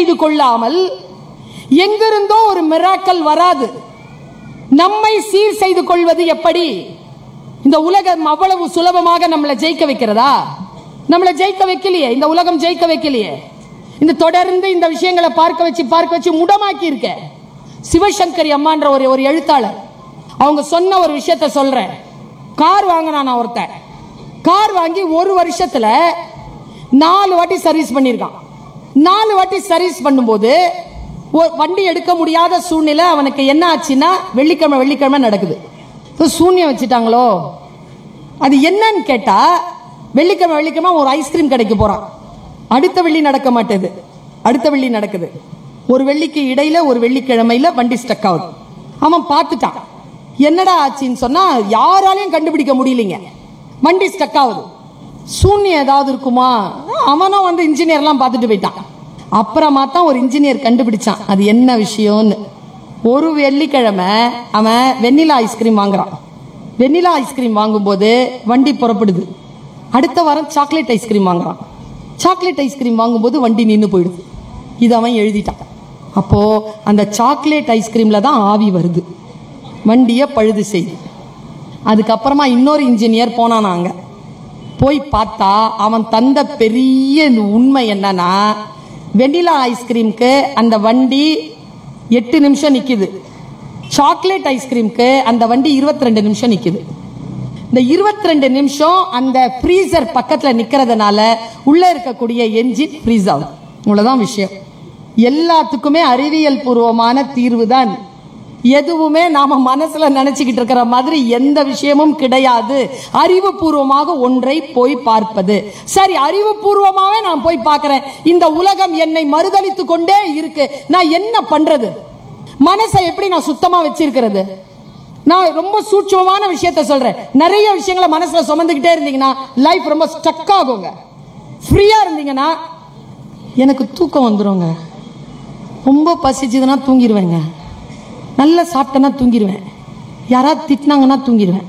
செய்து கொள்ளாமல் எங்கிருந்தோ ஒரு மிராக்கல் வராது நம்மை சீர் செய்து கொள்வது எப்படி இந்த உலகம் அவ்வளவு சுலபமாக நம்மளை ஜெயிக்க வைக்கிறதா நம்மளை ஜெயிக்க வைக்கலையே இந்த உலகம் ஜெயிக்க வைக்கலையே இந்த தொடர்ந்து இந்த விஷயங்களை பார்க்க வச்சு பார்க்க வச்சு முடமாக்கி இருக்க சிவசங்கரி அம்மான்ற ஒரு ஒரு எழுத்தாளர் அவங்க சொன்ன ஒரு விஷயத்த சொல்றேன் கார் வாங்கினான் நான் ஒருத்தன் கார் வாங்கி ஒரு வருஷத்துல நாலு வாட்டி சர்வீஸ் பண்ணியிருக்கான் நாலு வாட்டி சர்வீஸ் பண்ணும்போது ஒ- வண்டி எடுக்க முடியாத சூழ்நிலை அவனுக்கு என்ன ஆச்சுன்னா வெள்ளிக்கிழமை வெள்ளிக்கிழமை நடக்குது இப்போ சூன்யம் வச்சுட்டாங்களோ அது என்னன்னு கேட்டா வெள்ளிக்கிழமை வெள்ளிக்கிழமை ஒரு ஐஸ்கிரீம் கடைக்கு போறான் அடுத்த வெள்ளி நடக்க மாட்டேது அடுத்த வெள்ளி நடக்குது ஒரு வெள்ளிக்கு இடையில ஒரு வெள்ளிக்கிழமையில வண்டி ஸ்டக் ஆகுது அவன் பார்த்துட்டான் என்னடா ஆச்சுன்னு சொன்னா யாராலையும் கண்டுபிடிக்க முடியலைங்க வண்டி ஸ்டக் ஆகுது சூன்யம் ஏதாவது இருக்குமா அவனும் வந்து இன்ஜினியர்லாம் பார்த்துட்டு போயிட்டான் அப்புறமா தான் ஒரு இன்ஜினியர் கண்டுபிடிச்சான் அது என்ன விஷயம்னு ஒரு வெள்ளிக்கிழமை அவன் வெண்ணிலா ஐஸ்கிரீம் வாங்குறான் வெண்ணிலா ஐஸ்கிரீம் வாங்கும்போது வண்டி புறப்படுது அடுத்த வாரம் சாக்லேட் ஐஸ்கிரீம் வாங்குறான் சாக்லேட் ஐஸ்கிரீம் வாங்கும்போது வண்டி நின்று போயிடுது இது அவன் எழுதிட்டான் அப்போ அந்த சாக்லேட் ஐஸ்கிரீம்ல தான் ஆவி வருது வண்டியை பழுது செய்யுது அதுக்கப்புறமா இன்னொரு இன்ஜினியர் போனான் அங்க போய் பார்த்தா அவன் தந்த பெரிய இந்த உண்மை என்னன்னா வெண்ணிலா ஐஸ்கிரீம்க்கு அந்த வண்டி எட்டு நிமிஷம் நிக்குது சாக்லேட் ஐஸ்கிரீம்க்கு அந்த வண்டி 22 நிமிஷம் நிக்குது இந்த 22 நிமிஷம் அந்த ஃப்ரீசர் பக்கத்துல நிக்கிறதுனால உள்ள இருக்கக்கூடிய என்ஜின் ஃப்ரீஸ் ஆகுது இவ்வளவுதான் விஷயம் எல்லாத்துக்குமே அறிவியல் பூர்வமான தீர்வு தான் எதுவுமே நாம மனசுல நினைச்சுக்கிட்டு இருக்கிற மாதிரி எந்த விஷயமும் கிடையாது அறிவுபூர்வமாக ஒன்றை போய் பார்ப்பது சரி அறிவுபூர்வமாவே நான் போய் பார்க்கிறேன் இந்த உலகம் என்னை மறுதலித்து கொண்டே இருக்கு நான் என்ன பண்றது மனசை எப்படி நான் சுத்தமா வச்சிருக்கிறது நான் ரொம்ப சூட்சமான விஷயத்த சொல்றேன் நிறைய விஷயங்களை மனசுல சுமந்துக்கிட்டே இருந்தீங்கன்னா லைஃப் ரொம்ப ஸ்டக் ஆகுங்க ஃப்ரீயா இருந்தீங்கன்னா எனக்கு தூக்கம் வந்துருங்க ரொம்ப பசிச்சுதுன்னா தூங்கிடுவேங்க நல்லா சாப்பிட்டேன்னா தூங்கிடுவேன் யாராவது திட்டினாங்கன்னா தூங்கிடுவேன்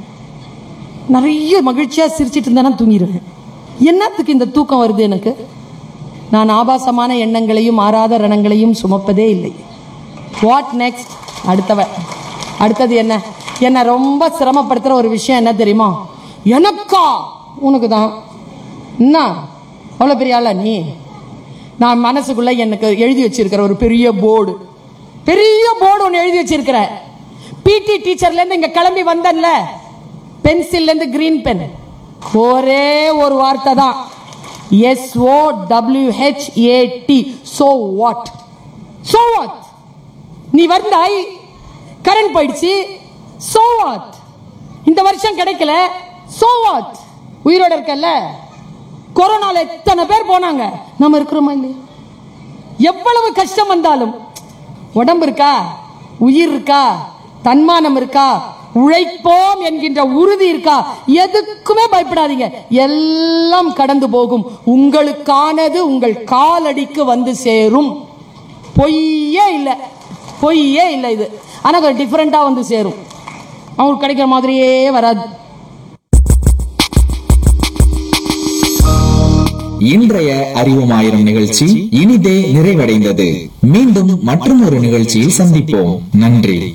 நிறைய மகிழ்ச்சியாக சிரிச்சிட்டு இருந்தேன்னா தூங்கிடுவேன் என்னத்துக்கு இந்த தூக்கம் வருது எனக்கு நான் ஆபாசமான எண்ணங்களையும் ஆறாத ரணங்களையும் சுமப்பதே இல்லை வாட் நெக்ஸ்ட் அடுத்தவ அடுத்தது என்ன என்னை ரொம்ப சிரமப்படுத்துகிற ஒரு விஷயம் என்ன தெரியுமா எனக்கா உனக்கு தான் என்ன அவ்வளோ பெரிய ஆளா நீ நான் மனசுக்குள்ள எனக்கு எழுதி வச்சிருக்கிற ஒரு பெரிய போர்டு பெரிய போர்டு ஒன்று எழுதி வச்சிருக்கிற பிடி டீச்சர்ல இருந்து இங்க கிளம்பி வந்தேன்ல பென்சில்ல இருந்து கிரீன் பென் ஒரே ஒரு வார்த்தை தான் S O W H A T so what so what நீ வந்தாய் கரண்ட் போயிடுச்சு சோ வாட் இந்த வருஷம் கிடைக்கல சோ வாட் உயிரோட இருக்கல்ல கொரோனால எத்தனை பேர் போனாங்க நம்ம இருக்கிறோமா இல்லையா எவ்வளவு கஷ்டம் வந்தாலும் உடம்பு இருக்கா உயிர் இருக்கா தன்மானம் இருக்கா உழைப்போம் என்கின்ற உறுதி இருக்கா எதுக்குமே பயப்படாதீங்க எல்லாம் கடந்து போகும் உங்களுக்கானது உங்கள் காலடிக்கு வந்து சேரும் பொய்யே இல்லை பொய்யே இல்லை இது ஆனா கொஞ்சம் டிஃப்ரெண்டா வந்து சேரும் அவங்களுக்கு கிடைக்கிற மாதிரியே வராது இன்றைய அறிவுமாயிரம் நிகழ்ச்சி இனிதே நிறைவடைந்தது மீண்டும் மற்றும் ஒரு நிகழ்ச்சியில் சந்திப்போம் நன்றி